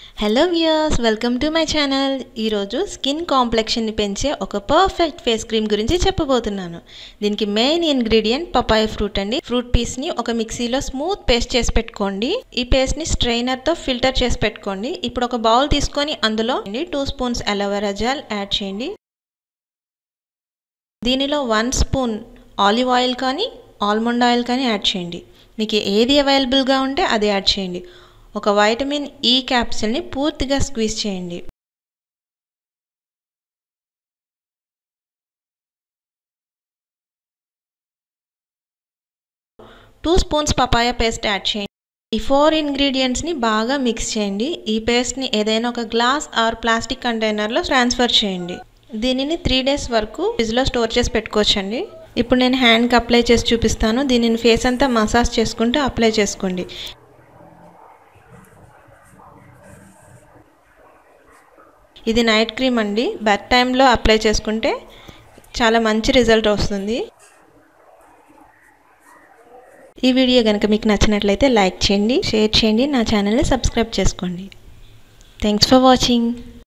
hello viewers welcome to my channel ఈరోజు skin కాంప్లెక్షన్ని పెంచే ఒక పర్ఫెక్ట్ ఫేస్ క్రీమ్ గురించి చెప్పబోతున్నాను దీనికి మెయిన్ ఇంగ్రీడియంట్ పపాయ ఫ్రూట్ అండి ఫ్రూట్ పీస్ని ఒక మిక్సీలో స్మూత్ పేస్ట్ చేసి పెట్టుకోండి ఈ పేస్ట్ని స్ట్రైనర్తో ఫిల్టర్ చేసి పెట్టుకోండి ఇప్పుడు ఒక బౌల్ తీసుకొని అందులో two spoons aloe vera gel add చేయండి దీనిలో వన్ స్పూన్ ఆలివ్ ఆయిల్ కానీ ఆల్మండ్ ఆయిల్ కానీ యాడ్ చేయండి మీకు ఏది అవైలబుల్గా ఉంటే అది యాడ్ చేయండి ఒక వైటమిన్ ఈ క్యాప్సిల్ని పూర్తిగా స్క్వీజ్ చేయండి two spoons papaya paste add చేయండి ఈ ఫోర్ ఇంగ్రీడియంట్స్ని బాగా మిక్స్ చేయండి ఈ పేస్ట్ని ఏదైనా ఒక గ్లాస్ ఆర్ ప్లాస్టిక్ కంటైనర్లో ట్రాన్స్ఫర్ చేయండి దీనిని త్రీ డేస్ వరకు ఫ్రిడ్జ్లో స్టోర్ చేసి పెట్టుకోవచ్చండి ఇప్పుడు నేను హ్యాండ్కి అప్లై చేసి చూపిస్తాను దీనిని ఫేస్ అంతా మసాజ్ చేసుకుంటూ అప్లై చేసుకోండి ఇది నైట్ క్రీమ్ అండి బెడ్ టైంలో అప్లై చేసుకుంటే చాలా మంచి రిజల్ట్ వస్తుంది ఈ వీడియో కనుక మీకు నచ్చినట్లయితే లైక్ చేయండి షేర్ చేయండి నా ఛానల్ని సబ్స్క్రైబ్ చేసుకోండి థ్యాంక్స్ ఫర్ వాచింగ్